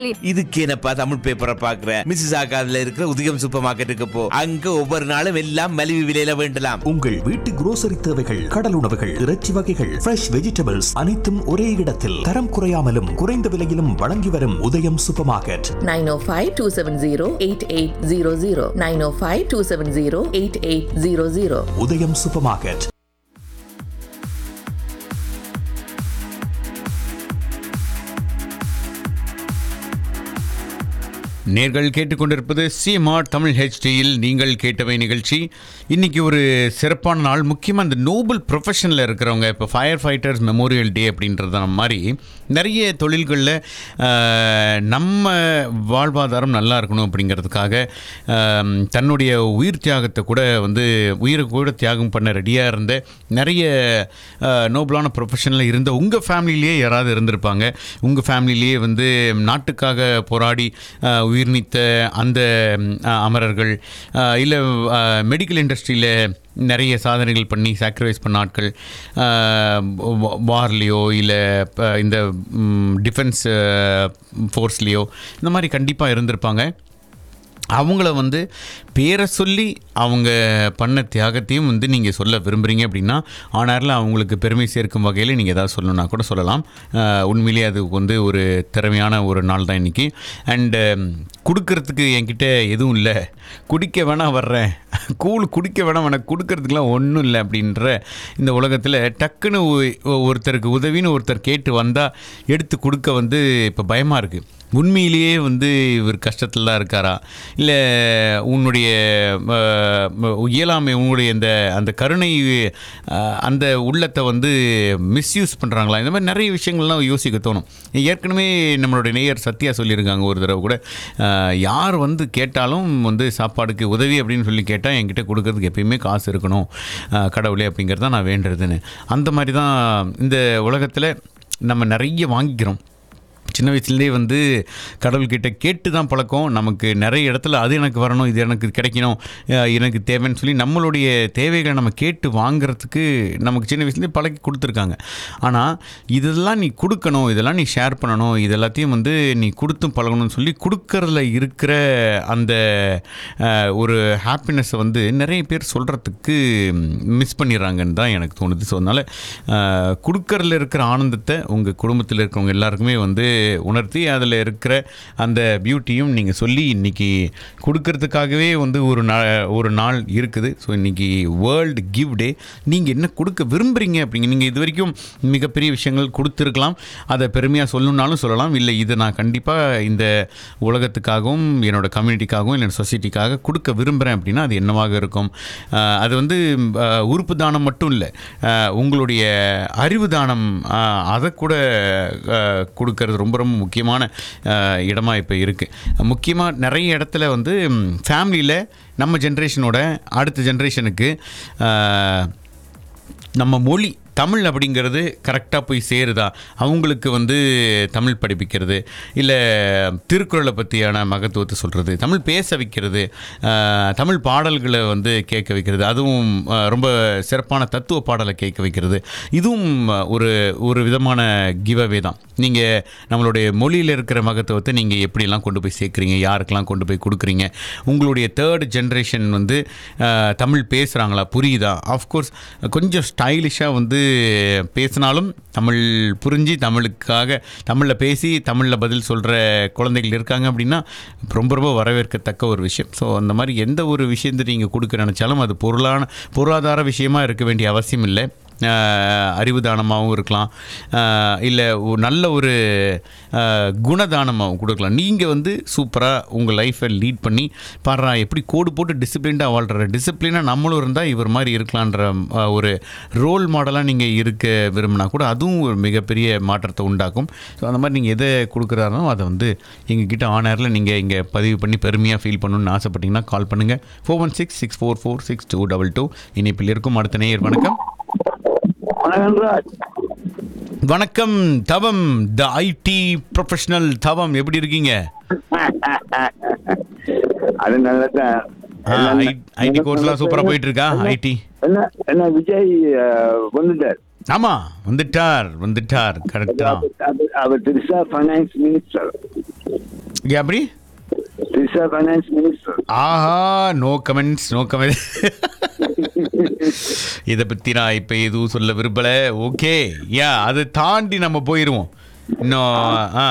இதுக்கு என்னப்பா தமிழ் பேப்பரை பாக்குற மிஸ்ஸஸ் ஆகாதுல இருக்கிற உதயம் சூப்பர் மார்க்கெட்டுக்கு போ அங்க ஒவ்வொரு நாளும் எல்லாம் மலிவு விலையில வேண்டலாம் உங்கள் வீட்டு grocery தேவைகள் கடல் உணவுகள் இறைச்சி வகைகள் ஃப்ரெஷ் வெஜிடபிள்ஸ் அனைத்தும் ஒரே இடத்தில் தரம் குறையாமலும் குறைந்த விலையிலும் வழங்கி வரும் உதயம் சூப்பர் மார்க்கெட் 905 270 8800. 905 270 8800. உதயம் சூப்பர் மார்க்கெட் நேர்கள் கேட்டுக்கொண்டிருப்பது சிஎம்ஆர் தமிழ் ஹெச்டியில் நீங்கள் கேட்டவை நிகழ்ச்சி இன்னைக்கு ஒரு சிறப்பான நாள் முக்கியமாக இந்த நோபல் ப்ரொஃபஷனில் இருக்கிறவங்க இப்போ ஃபயர் ஃபைட்டர்ஸ் மெமோரியல் டே அப்படின்றத மாதிரி நிறைய தொழில்களில் ஆஹ், நம்ம வாழ்வாதாரம் நல்லா இருக்கணும் அப்படிங்கிறதுக்காக ஆம், தன்னுடைய உயிர் தியாகத்தை கூட வந்து உயிரை கூட தியாகம் பண்ண ரெடியாக இருந்த நிறைய ஆஹ், நோபலான ப்ரொஃபஷனில் இருந்த உங்கள் ஃபேமிலியிலேயே யாராவது இருந்திருப்பாங்க உங்கள் ஃபேமிலியிலேயே வந்து நாட்டுக்காக போராடி ஆஹ், உயிர் நீத்த அந்த ம், ஆஹ், அமரர்கள் இல்லை மெடிக்கல் இண்டஸ்ட்ரியில் நிறைய சாதனைகள் பண்ணி சாக்ரிஃபைஸ் பண்ண ஆட்கள் வார்லேயோ இல்லை இந்த டிஃபென்ஸ் ஃபோர்ஸ்லேயோ இந்த மாதிரி கண்டிப்பாக இருந்திருப்பாங்க அவங்கள வந்து பேரை சொல்லி அவங்க பண்ண தியாகத்தையும் வந்து நீங்கள் சொல்ல விரும்புகிறீங்க அப்படின்னா ஆனாரில் அவங்களுக்கு பெருமை சேர்க்கும் வகையில் நீங்கள் ஏதாவது சொல்லணும்னா கூட சொல்லலாம் அஹ், உண்மையிலேயே அது வந்து ஒரு திறமையான ஒரு நாள் தான் இன்றைக்கி அண்டு கொடுக்கறதுக்கு என்கிட்ட எதுவும் இல்லை குடிக்க வேணா வர்றேன் கூழ் குடிக்க வேணாம் எனக்கு கொடுக்கறதுக்குலாம் ஒன்றும் இல்லை அப்படின்ற இந்த உலகத்தில் டக்குன்னு ஒ- ஒருத்தருக்கு உதவின்னு ஒருத்தர் கேட்டு வந்தால் எடுத்து கொடுக்க வந்து இப்போ பயமாக இருக்குது உண்மையிலேயே வந்து இவர் கஷ்டத்தில் தான் இருக்காரா இல்லை உன்னுடைய அஹ், இயலாமை உன்னுடைய இந்த அந்த கருணை அஹ், அந்த உள்ளத்தை வந்து மிஸ்யூஸ் பண்ணுறாங்களா இந்த மாதிரி நிறைய விஷயங்கள்லாம் யோசிக்க தோணும் ஏற்கனவே நம்மளுடைய நேயர் சத்யா சொல்லியிருக்காங்க ஒரு தடவை கூட அஹ், யார் வந்து கேட்டாலும் வந்து சாப்பாடுக்கு உதவி அப்படின்னு சொல்லி கேட்டால் என்கிட்ட கொடுக்கறதுக்கு எப்பயுமே காசு இருக்கணும் அஹ், கடவுளே அப்படிங்கிறது தான் நான் வேண்டுறதுன்னு அந்த மாதிரி தான் இந்த உலகத்தில் நம்ம நிறைய வாங்கிக்கிறோம் சின்ன வயசுலேருந்தே வந்து கடவுள்கிட்ட கேட்டு தான் பழக்கம் நமக்கு நிறைய இடத்துல அது எனக்கு வரணும் இது எனக்கு கிடைக்கணும் அஹ் எனக்கு தேவைன்னு சொல்லி நம்மளுடைய தேவைகளை நம்ம கேட்டு வாங்குறதுக்கு நமக்கு சின்ன வயசுலேயே பழக்கி கொடுத்துருக்காங்க ஆனால் இதெல்லாம் நீ கொடுக்கணும் இதெல்லாம் நீ ஷேர் பண்ணணும் இது எல்லாத்தையும் வந்து நீ கொடுத்தும் பழகணும்னு சொல்லி கொடுக்கறதுல இருக்கிற அந்த அஹ், ஒரு ஹாப்பினஸை வந்து நிறைய பேர் சொல்கிறதுக்கு மிஸ் பண்ணிடுறாங்கன்னு தான் எனக்கு தோணுது ஸோ அதனால் கொடுக்கறதுல இருக்கிற ஆனந்தத்தை உங்கள் குடும்பத்தில் இருக்கிறவங்க எல்லாருக்குமே வந்து உணர்த்தி அதில் இருக்கிற அந்த பியூட்டியும் நீங்கள் சொல்லி இன்றைக்கி கொடுக்கறதுக்காகவே வந்து ஒரு நா ஒரு நாள் இருக்குது ஸோ இன்றைக்கி வேர்ல்டு கிவ் டே நீங்கள் என்ன கொடுக்க விரும்புகிறீங்க அப்படிங்க நீங்கள் இது வரைக்கும் மிகப்பெரிய விஷயங்கள் கொடுத்துருக்கலாம் அதை பெருமையாக சொல்லணுன்னாலும் சொல்லலாம் இல்லை இதை நான் கண்டிப்பாக இந்த உலகத்துக்காகவும் என்னோட கம்யூனிட்டிக்காகவும் என்னோட சொசைட்டிக்காக கொடுக்க விரும்புகிறேன் அப்படின்னா அது என்னவாக இருக்கும் ஆஹ் அது வந்து ஆஹ் உறுப்பு தானம் மட்டும் இல்லை ஆஹ் உங்களுடைய அறிவு தானம் ஆஹ் அதை கூட ஆஹ் கொடுக்கறது ரொம்ப ரொம்ப முக்கியமான ஆஹ் இடமா இப்போ இருக்குது முக்கியமாக நிறைய இடத்துல வந்து ஃபேமிலியில் நம்ம ஜென்ரேஷனோட அடுத்த ஜென்ரேஷனுக்கு நம்ம மொழி தமிழ் அப்படிங்கிறது கரெக்டாக போய் சேருதா அவங்களுக்கு வந்து தமிழ் படிப்பிக்கிறது இல்லை திருக்குறளை பற்றியான மகத்துவத்தை சொல்கிறது தமிழ் பேச வைக்கிறது ஆஹ், தமிழ் பாடல்களை வந்து கேட்க வைக்கிறது அதுவும் ஆஹ், ரொம்ப சிறப்பான தத்துவ பாடலை கேட்க வைக்கிறது இதுவும் ஒரு ஒரு விதமான கிவவே தான் நீங்கள் நம்மளுடைய மொழியில் இருக்கிற மகத்துவத்தை நீங்கள் எப்படியெல்லாம் கொண்டு போய் சேர்க்குறீங்க யாருக்கெல்லாம் கொண்டு போய் கொடுக்குறீங்க உங்களுடைய தேர்ட் ஜென்ரேஷன் வந்து ஆஹ், தமிழ் பேசுகிறாங்களா புரியுதா ஆஃப்கோர்ஸ் கொஞ்சம் ஸ்டைலிஷாக வந்து பேசினாலும் தமிழ் புரிஞ்சு தமிழுக்காக தமிழில் பேசி தமிழில் பதில் சொல்கிற குழந்தைகள் இருக்காங்க அப்படின்னா ரொம்ப ரொம்ப வரவேற்கத்தக்க ஒரு விஷயம் ஸோ அந்த மாதிரி எந்த ஒரு விஷயத்தை நீங்கள் கொடுக்க நினச்சாலும் அது பொருளான பொருளாதார விஷயமா இருக்க வேண்டிய அவசியம் இல்லை ஆஹ் அறிவு தானமாகவும் இருக்கலாம் இல்லை நல்ல ஒரு ஆஹ் குணதானமாகவும் கொடுக்கலாம் நீங்கள் வந்து சூப்பராக உங்கள் லைஃப்பை லீட் பண்ணி பாடுறா எப்படி கோடு போட்டு டிசிப்ளின்டாக வாழ்கிற டிசிப்ளினாக நம்மளும் இருந்தால் இவர் மாதிரி இருக்கலான்ற ஆஹ் ஒரு ரோல் மாடலாக நீங்கள் இருக்க விரும்பினா கூட அதுவும் ஒரு மிகப்பெரிய மாற்றத்தை உண்டாக்கும் ஸோ அந்த மாதிரி நீங்கள் எதை கொடுக்குறாரோ அதை வந்து எங்ககிட்ட ஆனரில் நீங்கள் இங்கே பதிவு பண்ணி பெருமையாக ஃபீல் பண்ணணும்னு ஆசைப்பட்டீங்கன்னா கால் பண்ணுங்கள் four one six six four four six two double two இணைப்பில் இருக்கும் அடுத்த நேயர் வணக்கம் வணக்கம் ராஜ் வணக்கம் தவம் த ஐடி ப்ரொஃபஷனல் தவம் எப்படி இருக்கீங்க அது நல்லதான் ஐடி கோர்ஸ்லாம் சூப்பரா போயிட்டு இருக்கா ஐடி என்ன என்ன விஜய் அஹ், வந்துட்டார் ஆமா வந்துட்டார் வந்துட்டார் கரெக்ட் தான் அவர்- அவர்- அவர் திருசா ஃபைனான்ஸ் மினிஸ்டர் அப்படி ரிசர்வ் ஃபைனான்ஸ் மினிஸ்டர் ஆஹா நோ கமெண்ட்ஸ் நோ கமெண்ட்ஸ் இதை பற்றி நான் இப்போ எதுவும் சொல்ல விரும்பலை ஓகே யா அதை தாண்டி நம்ம போயிடுவோம் இன்னும் ஆ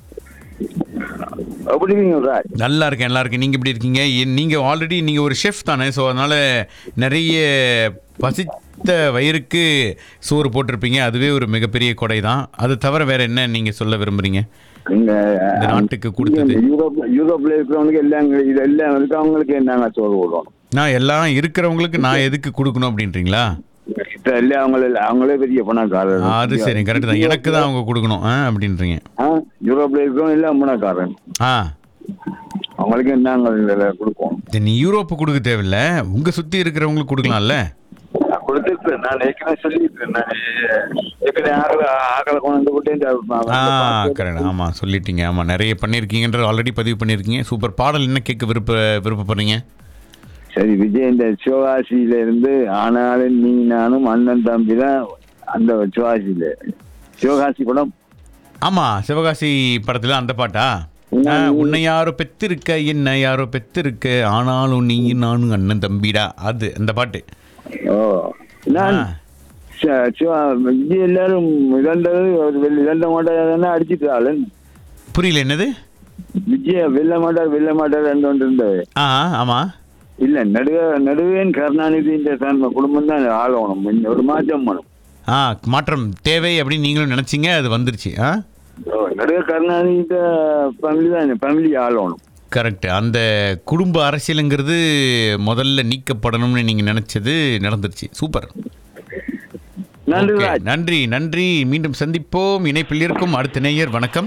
எப்படி இருக்கீங்க ராஜ் நல்லா இருக்கேன் நல்லா இருக்கேன் நீங்கள் எப்படி இருக்கீங்க என்- நீங்க ஆல்ரெடி நீங்க ஒரு ஷெஃப் தானே ஸோ அதனால நிறைய பசித்த வயிறுக்கு சோறு போட்டிருப்பீங்க அதுவே ஒரு மிகப்பெரிய கொடை தான் அது தவிர வேற என்ன நீங்க சொல்ல விரும்புறீங்க நீங்க இந்த நாட்டுக்கு கொடுத்தது. யூரோப் யூரோப்ல இருக்கிறவங்களுக்கு எல்லாம் இது எல்லாம் இருக்கவங்களுக்கு என்னங்க சோறு போடுவோம் நான் எல்லாம் இருக்கிறவங்களுக்கு நான் எதுக்கு கொடுக்கணும் அப்படின்றீங்களா இப்ப எல்லாம் அவங்கள அவங்களே பெரிய பணக்காரர் அது சரி கரெக்ட் தான் எனக்கு தான் அவங்க கொடுக்கணும் ஆ அப்படின்றீங்க ஆ, யூரோப்ல இருக்கிறவங்க எல்லாம் பணக்காரன் ஆ அவங்களுக்கு நாங்கள் இதுல கொடுப்போம் இது நீ யூரோப்பு கொடுக்க தேவையில்ல உங்க சுத்தி இருக்கிறவங்களுக்கு கொடுக்கலாம்ல நான் கொடுத்துருக்கேன் நான் ஏற்கனவே சொல்லியிருக்கேன் நான் ஏற்கனவே ஆகல ஆகல கொண்டு வந்து விட்டு இந்த ஆ கரெக்ட் ஆமாம் சொல்லிட்டீங்க ஆமாம் நிறைய பண்ணியிருக்கீங்கன்ற ஆல்ரெடி பதிவு பண்ணியிருக்கீங்க சூப்பர் பாடல் என்ன கேட்க விருப்ப விருப்பப்படுறீங்க சரி விஜய் இந்த சிவகாசியில இருந்து ஆனாலும் நீ நானும் அண்ணன் தம்பி தான் அந்த சிவகாசியில சிவகாசி படம் ஆமாம் சிவகாசி படத்தில் அந்த பாட்டா ஆ, உன்னை யாரோ பெத்திருக்க என்ன யாரோ பெத்திருக்க ஆனாலும் நீ நானும் அண்ணன் தம்பிடா அது அந்த பாட்டு ஓ நான் ஆ. ச- சிவா விஜய் எல்லாரும் இழந்தது ஒரு வெள்ள- இழந்த மாட்டார் அடிச்சுட்டு புரியல என்னது விஜய வெல்ல மாட்டார் வெல்ல மாட்டார் ஒன்று இருந்தது ஆ ஆமாம் இல்ல நடுவ நடுவேன் கருணாநிதி இந்த தன்மை குடும்பம் தான் ஆளணும் இன்னும் ஒரு மாற்றம் வேணும் ஆ மாற்றம் தேவை அப்படின்னு நீங்களும் நினச்சிங்க அது வந்துருச்சு ஆ ஓ, நடுவ கருணாநிதி ஃபேமிலி தான் ஃபேமிலி ஆளணும் கரெக்ட் அந்த குடும்ப அரசியலுங்கிறது முதல்ல நீக்கப்படணும்னு நீங்கள் நினச்சது நடந்துருச்சு சூப்பர் நன்றி ஓகே, ராஜ் நன்றி நன்றி மீண்டும் சந்திப்போம் இணைப்பில் இருக்கும் அடுத்த நேயர் வணக்கம்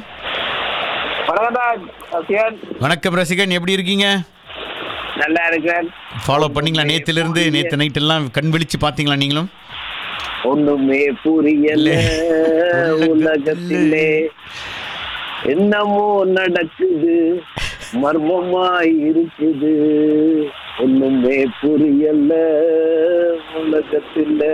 வணக்கம் ரசிகன் எப்படி இருக்கீங்க நல்லா இருக்கிறேன் ஃபாலோ பண்ணீங்களா நேத்துல இருந்து நேத்து நைட் எல்லாம் கண் விழிச்சு பாத்தீங்களா நீங்களும் ஒண்ணுமே புரியல உலகத்திலே என்னமோ நடக்குது மர்மமாய் இருக்குது ஒண்ணுமே புரியல உலகத்தில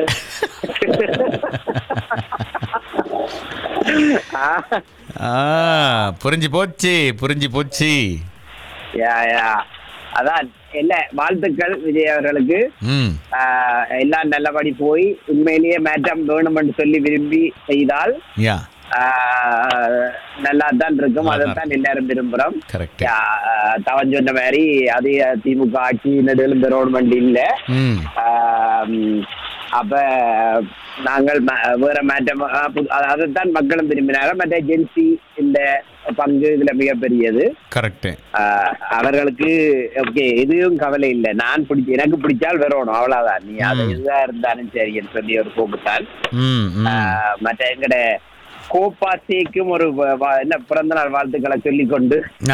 ஆ புரிஞ்சு போச்சு புரிஞ்சு போச்சு யா யா அதான் இல்ல வாழ்த்துக்கள் விஜய் அவர்களுக்கு ம் ஆஹ், எல்லாம் நல்லபடி போய் உண்மையிலேயே மேட்டம் வேணும்னு சொல்லி விரும்பி செய்தால் யா நல்லா தான் இருக்கும் நல்லாதான் அதைத்தான் எல்லாரும் விரும்புறோம் கரெக்ட் தவன் சொன்ன மாதிரி அதே திமுக ஆட்சி நெடுலும் கவர்மெண்ட் இல்ல ம் ஆஹ், அப்ப நாங்கள் ம- வேற மாற்றம் ஆஹ், புது- அ- அதைத்தான் மக்களும் விரும்பினாங்க மற்ற ஏஜென்சி இந்த பங்கு இதுல மிகப்பெரியது கரெக்ட் ஆஹ், அவர்களுக்கு ஓகே எதுவும் கவலை இல்லை நான் பிடிச்ச எனக்கு பிடிச்சால் வரணும் அவ்வளவுதான் நீ அது ம். எதுவா இருந்தாலும் சரின்னு சொல்லி ஒரு போக்குத்தான் ம் ம் ஆஹ், மற்ற எங்கட கோப்பாசேக்கும் ஒரு வ- வ- என்ன பிறந்த நாள் வாழ்த்துக்களை சொல்லிக் கொண்டு ஆ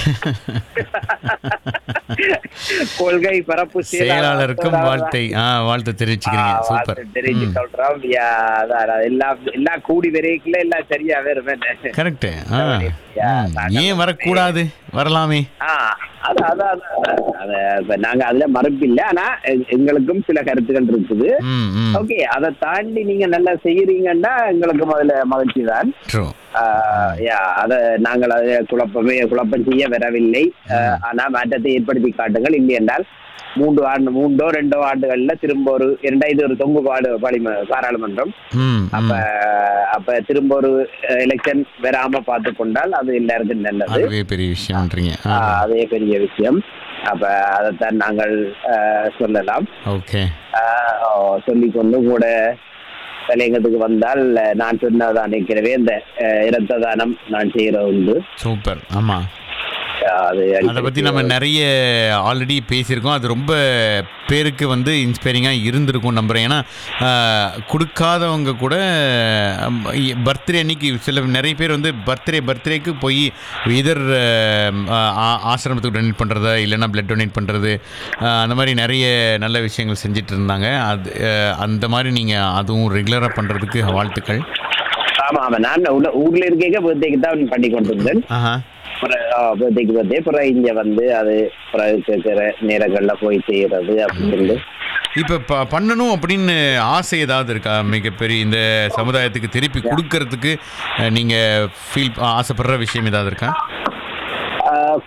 கொள்கை பரப்பு செயலாளருக்கும் வாழ்த்தை ஆ வாழ்த்து தெரிவிச்சுக்கிறீங்க ஆஹ், சூப்பர் வாழ்த்து தெரிவிச்சு சொல்றோம் யா, அதான், அதான், எல்லாம் எல்லாம் கூடி வரைக்குள்ள எல்லாம் சரியா வரும் கரெக்ட் ஆ யா, ம். ஏன் வரக்கூடாது வரலாமே ஆ, அது அது அது அது- அது இப்ப நாங்க அதுல மறுப்பு இல்ல ஆனா எ- எங்களுக்கும் சில கருத்துக்கள் இருக்குது ம் ம் ஓகே அதை தாண்டி நீங்க நல்லா செய்யறீங்கன்னா எங்களுக்கு முதல்ல மகிழ்ச்சி தான் ட்ரூ அத நாங்கள் அதை குழப்பமே குழப்பம் செய்ய வரவில்லை ஆஹ், ஆனா மாற்றத்தை ஏற்படுத்தி காட்டுங்கள் இல்லை என்றால் மூன்று ஆண்டு மூன்றோ ரெண்டோ ஆண்டுகள்ல திரும்ப ஒரு இரண்டாயிரத்தி ஒரு தொங்கு பாடு பாலிம பாராளுமன்றம் ம் அப்ப ம் அப்ப திரும்ப ஒரு எலெக்ஷன் வராம பார்த்து கொண்டால் அது எல்லாருக்கும் நல்லது அதுவே பெரிய விஷயம்ன்றீங்க ஆ ஆஹ், அதே பெரிய விஷயம் அப்ப அதைத்தான் நாங்கள் ஆஹ், சொல்லலாம் ஓகே ஆஹ், சொல்லிக்கொண்டு கூட தலையங்கத்துக்கு வந்தால் நான் சொன்னதான் ஏற்கனவே இந்த ஆஹ், இரத்த தானம் நான் செய்யறது உண்டு சூப்பர் ஆமாம் ஆஹ், அது அதை பற்றி நம்ம நிறைய ஆல்ரெடி பேசியிருக்கோம் அது ரொம்ப பேருக்கு வந்து இன்ஸ்பைரிங்காக இருந்திருக்கும் நம்புகிறேன் ஏன்னா ஆஹ், கொடுக்காதவங்க கூட பர்த்டே அன்னைக்கு சில நிறைய பேர் வந்து பர்த்டே பர்த்டேக்கு போய் இதர் ஆசிரமத்துக்கு டொனேட் பண்ணுறதா இல்லைன்னா பிளட் டொனேட் பண்ணுறது அந்த மாதிரி நிறைய நல்ல விஷயங்கள் செஞ்சுட்டு இருந்தாங்க அது ஆஹ், அந்த மாதிரி நீங்கள் அதுவும் ரெகுலராக பண்ணுறதுக்கு வாழ்த்துக்கள் ஆமா ஆமா நான் உள்ள- ஊர்ல இருக்க பர்த்டேக்கு தான் பண்ணி கொண்டிருந்தேன் ஆஹா பர்த்டேக்கு பர்த்டே அப்புறம் இங்க வந்து அது அப்புறம் இருக்கிற நேரங்கள்ல போய் செய்யறது அப்படின்னு இப்போ ப பண்ணணும் அப்படின்னு ஆசை ஏதாவது இருக்கா மிகப்பெரிய இந்த சமுதாயத்துக்கு திருப்பி கொடுக்கறதுக்கு நீங்கள் ஃபீல் ஆசைப்படுற விஷயம் ஏதாவது இருக்கா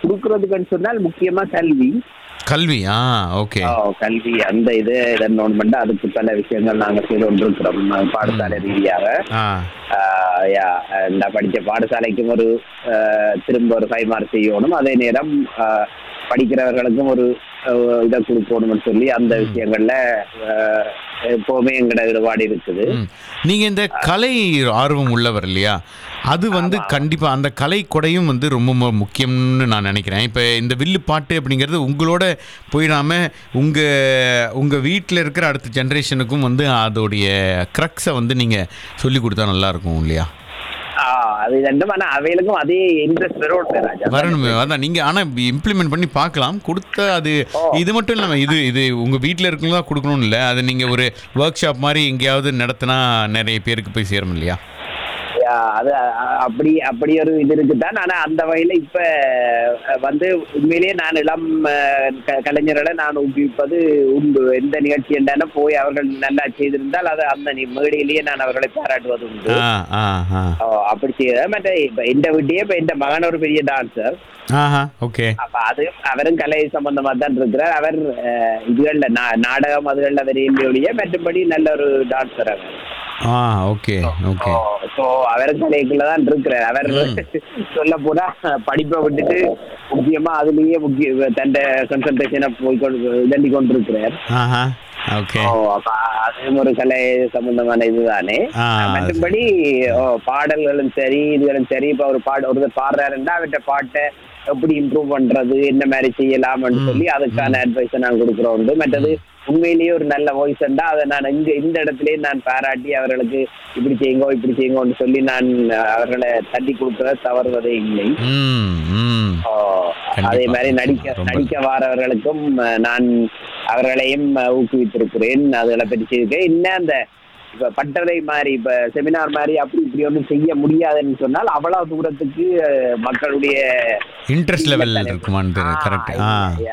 கொடுக்கறதுக்குன்னு சொன்னால் முக்கியமா கல்வி கல்வி ஆ ஓகே ஆ, கல்வி அந்த இது இதென்னோன்மெண்ட் அதுக்கு பல விஷயங்கள் நாங்க செய்து கொண்டிருக்கிறோம் நாங்க பாடசாலை ரீதியாக ஆ ஆஹ் யா, நான் படிச்ச பாடசாலைக்கும் ஒரு ஆஹ், திரும்ப ஒரு கைமாறு செய்யணும் அதே நேரம் ஆஹ், படிக்கிறவர்களுக்கும் ஒரு ஆஹ், இதை கொடுக்கணும்னு சொல்லி அந்த விஷயங்கள்ல ஆஹ், எப்பவுமே எங்கட ஈடுபாடு இருக்குது ம். நீங்க இந்த கலை ஆர்வம் உள்ளவர் இல்லையா அது வந்து கண்டிப்பா அந்த கலை கொடையும் வந்து ரொம்ப மு- முக்கியம்னு நான் நினைக்கிறேன் இப்போ இந்த வில்லு பாட்டு அப்படிங்கிறது உங்களோட போயிடாம உங்க உங்க வீட்டில் இருக்கிற அடுத்த ஜென்ரேஷனுக்கும் வந்து அதோடைய க்ரக்ஸை வந்து நீங்க சொல்லி கொடுத்தா நல்லா இருக்கும் இல்லையா ஆஹ், அது ரெண்டும் ஆனா அவைகளுக்கும் அதே இன்ட்ரெஸ்ட் வரும் ராஜா வரணுமே அதான் நீங்க ஆனா இம்ப்ளிமெண்ட் பண்ணி பார்க்கலாம் கொடுத்த அது இது மட்டும் இல்லாம இது இது உங்க வீட்டில் இருக்கவங்க கொடுக்கணும்னு இல்லை அது நீங்க ஒரு ஒர்க் ஷாப் மாதிரி எங்கேயாவது நடத்தினா நிறைய பேருக்கு போய் சேரும் இல்லையா யா, அது அ- அப்படி அப்படி ஒரு இது இருக்குதான் ஆனா அந்த வகையில இப்ப அஹ், வந்து உண்மையிலேயே நான் இளம் அஹ், க- கலைஞர்களை நான் ஊக்குவிப்பது உண்டு எந்த நிகழ்ச்சி என்றாலும் போய் அவர்கள் நல்லா செய்திருந்தால் அது அந்த நி- மேடையிலேயே நான் அவர்களை பாராட்டுவது உண்டு ஆ ஆ ஆ ஓ, அப்படி செய்ய மற்ற இப்ப இந்த வீட்டையே இப்ப இந்த மகன் ஒரு பெரிய டான்சர் ஆஹா ஓகே அப்ப அது அவரும் கலை சம்பந்தமா தான் இருக்கிறார் அவர் அஹ், இதுகள்ல நா- நாடகம் அதுகள்ல வரையிலேயே மற்றபடி நல்ல ஒரு டான்சர் அவர் ஆ ஓகே ஓகே ஸோ அவர் கலைக்குள்ள தான் இருக்கிறார் அவர் சொல்ல போனா படிப்பை விட்டுட்டு முக்கியமா அதுலயே முக்கிய தன் கன்சன்ட்ரேஷனை போய் கொண்டு இதண்டி கொண்டிருக்கிறார் ஆஹா ஓகே ஓ, அப்ப அதுவும் ஒரு கலை சம்பந்தமான இதுதானே ஆ. மற்றபடி ஓ, பாடல்களும் சரி இதுகளும் சரி இப்ப ஒரு பாட ஒருத்தர் பாடுறாருன்னா அவர்கிட்ட பாட்டை எப்படி இம்ப்ரூவ் பண்றது என்ன மாதிரி செய்யலாம்னு சொல்லி அதுக்கான அட்வைஸை நான் கொடுக்குறோம் உண்டு மற்றது உண்மையிலேயே ஒரு நல்ல வாய்ஸ் இருந்தா அதை நான் இங்க இந்த இடத்துலயே நான் பாராட்டி அவர்களுக்கு இப்படி செய்யுங்கோ இப்படி செய்யுங்கோன்னு சொல்லி நான் அவர்களை தட்டி கொடுக்க தவறுவதே இல்லை ம் ம் ஓ, கண்டிப்பா. அதே மாதிரி நடிக்க ரொம்ப- நடிக்க வாரவர்களுக்கும் அஹ், நான் அவர்களையும் அஹ், ஊக்குவித்திருக்கிறேன் அதுகளை பற்றி செய்திருக்கேன் இன்னும் அந்த இப்ப பட்டறை மாதிரி இப்ப செமினார் மாதிரி அப்படி இப்படி ஒன்றும் செய்ய முடியாதுன்னு சொன்னால் அவ்வளவு தூரத்துக்கு அஹ், மக்களுடைய இன்ட்ரெஸ்ட் லெவல் இருக்குமான்னு கரெக்ட் ஆ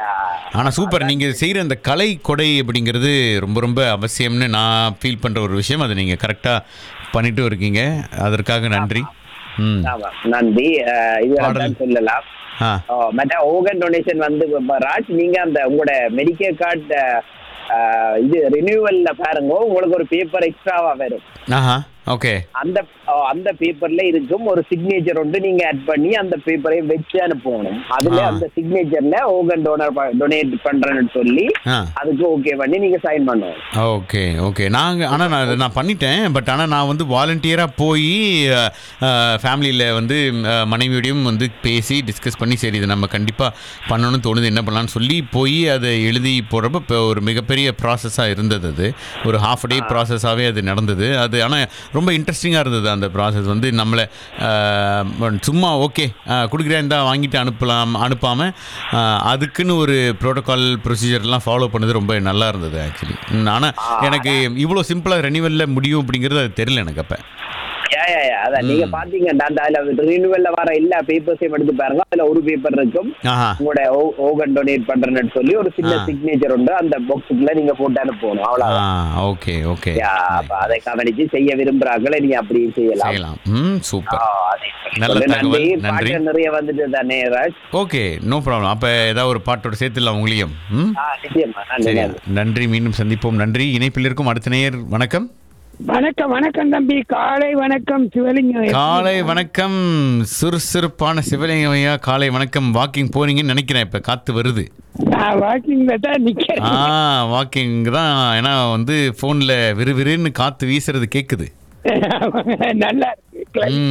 ஆனால் சூப்பர் நீங்கள் செய்கிற அந்த கலை கொடை அப்படிங்கிறது ரொம்ப ரொம்ப அவசியம்னு நான் ஃபீல் பண்ணுற ஒரு விஷயம் அதை நீங்கள் கரெக்டாக பண்ணிட்டு இருக்கீங்க அதற்காக நன்றி ம் ஆமா நன்றி அஹ், இதுகளை பாடல். தான் சொல்லலாம் ஆ ஓ, மற்ற ஓகன் டொனேஷன் வந்து இப்ப ராஜ் நீங்க அந்த உங்களோட மெடிக்கல் கார்டு இது ரினியூவல்ல பாருங்க உங்களுக்கு ஒரு பேப்பர் எக்ஸ்ட்ராவா வரும் ஆஹா ஓகே அந்த ஓ, அந்த பேப்பர்ல இருக்கும் ஒரு சிக்னேச்சர் ஒன்று நீங்க ஆட் பண்ணி அந்த பேப்பரை வச்சு அனுப்பணும் அதுல ஆ. அந்த சிக்னேச்சர்ல ஓகன் டோனர் டொனேட் பண்றேன்னு சொல்லி ஆ அதுக்கு ஓகே பண்ணி நீங்க சைன் பண்ணணும் ஓகே ஓகே நாங்கள் ஆனால் நான் இதை நான் பண்ணிட்டேன் பட் ஆனால் நான் வந்து வாலண்டியராக போய் ஃபேமிலியில் வந்து அஹ், மனைவியோடையும் வந்து பேசி டிஸ்கஸ் பண்ணி சரி இதை நம்ம கண்டிப்பாக பண்ணணும்னு தோணுது என்ன பண்ணலாம்னு சொல்லி போய் அதை எழுதி போடுறப்ப இப்போ ஒரு மிகப்பெரிய ப்ராசஸாக இருந்தது அது ஒரு ஹாஃப் டே ப்ராசஸாகவே அது நடந்தது அது ஆனால் ரொம்ப இன்ட்ரெஸ்டிங்காக இருந்தது அந்த ப்ராசஸ் வந்து நம்மளை அஹ், சும்மா ஓகே கொடுக்குறேன் இருந்தால் வாங்கிட்டு அனுப்பலாம் அனுப்பாமல் அதுக்குன்னு ஒரு ப்ரோட்டோகால் ப்ரொசீஜர்லாம் ஃபாலோ பண்ணது ரொம்ப நல்லா இருந்தது ஆக்சுவலி ஆனால் எனக்கு இவ்வளோ சிம்பிளாக ரெனிவலில் முடியும் அப்படிங்கிறது அது தெரியல எனக்கு அப்போ யா யா யா அதான் நீங்க பாத்தீங்கன்னா அந்த அதுல ரினியூவல்ல வர எல்லா பேப்பர்ஸையும் எடுத்து பாருங்க அதுல ஒரு பேப்பர் இருக்கும் ஆஹா உங்களோட ஓகன் டொனேட் பண்றேன்னு சொல்லி ஒரு சின்ன ஆ. சிக்னேச்சர் உண்டு அந்த பாக்ஸுக்குள்ள நீங்க போட்டு அனுப்பணும் ஆ அவ்வளவுதான் ஓகே ஓகே யா, அப்ப அதை கவனிச்சு செய்ய விரும்புறாங்களே நீங்க அப்படி செய்யலாம் செய்யலாம் ம் ஆ, சூப்பர் அதை நல்ல சொல்லு. தகவல், நன்றி. நன்றி. பாட்டு நிறைய வந்துட்டு தானே ராஜ் ஓகே நோ ப்ராப்ளம் அப்போ ஏதாவது ஒரு பாட்டோட சேர்த்துலாம் உங்களையும் ம் ஆ, நிச்சயமா நன்றி சரி நன்றி நன்றி மீண்டும் சந்திப்போம் நன்றி இணைப்பில் இருக்கும் அடுத்த நேயர் வணக்கம் வணக்கம் வணக்கம் தம்பி காலை வணக்கம் சிவலிங்கம் காலை வணக்கம் சுறுசுறுப்பான சிவலிங்கம் ஐயா காலை வணக்கம் வாக்கிங் போறீங்கன்னு நினைக்கிறேன் இப்போ காத்து வருது நான் வாக்கிங்ல தான் நிக்கிறேன் ஆ வாக்கிங் தான் ஏன்னா வந்து ஃபோனில் விறுவிறுன்னு காத்து வீசுறது கேட்குது நல்லா இருக்கு ம்